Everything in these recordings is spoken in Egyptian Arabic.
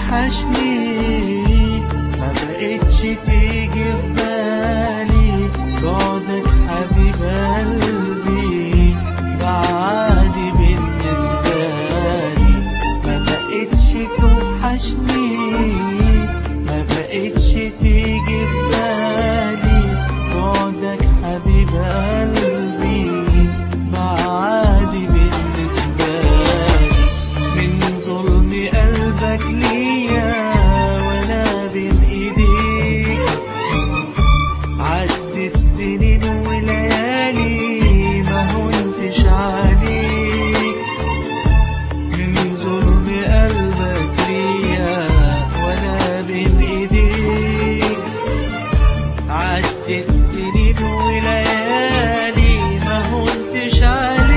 توحشني ما بقتش تيجي في بالي بعدك حبيب قلبي بعادي بالنسبة لي ما بقتش توحشني ما بقتش تيجي في بالي بعدك حبيب قلبي بعادي بالنسبة لي من ظلم قلبك ليا ولا بين ايديك عدت سنين وليالي ما هنتش عليك من ظلم قلبك ليا ولا بين ايديك عدت سنين وليالي ما هنتش عليك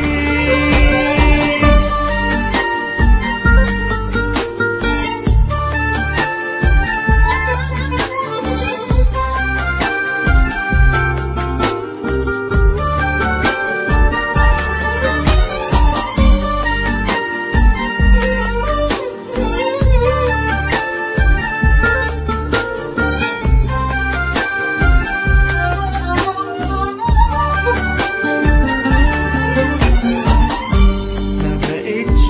ما بقتش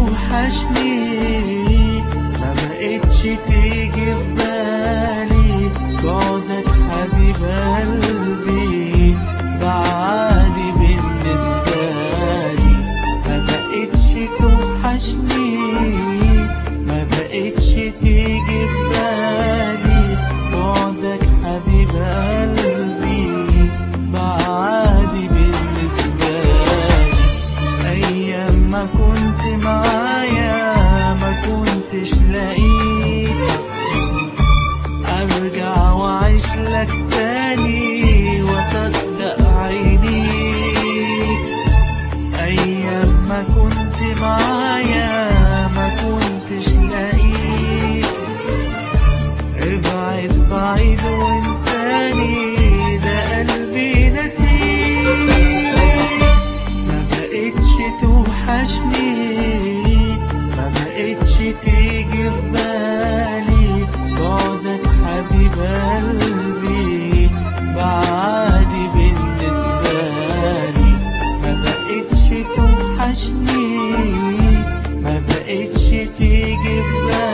توحشني ما بقتش تيجي في بالي بعدك حبيب قلبي بعادي بالنسبة لي ما بقتش توحشني ما بقتش تيجي في بالي بعدك حبيب قلبي بعادي بالنسبة لي أيام ما كنت معايا ما كنتش لاقيك أرجع وأعيش لك تاني وأصدق عينيك أيام ما كنت معايا ما كنتش لاقيك ابعد بعيد وانساني ده قلبي نسيك ما بقتش توحشني ما بقتش تيجي في بالي بعدك حبيب قلبي بعادي بالنسبة لي ما بقتش توحشني ما بقتش تيجي في بالي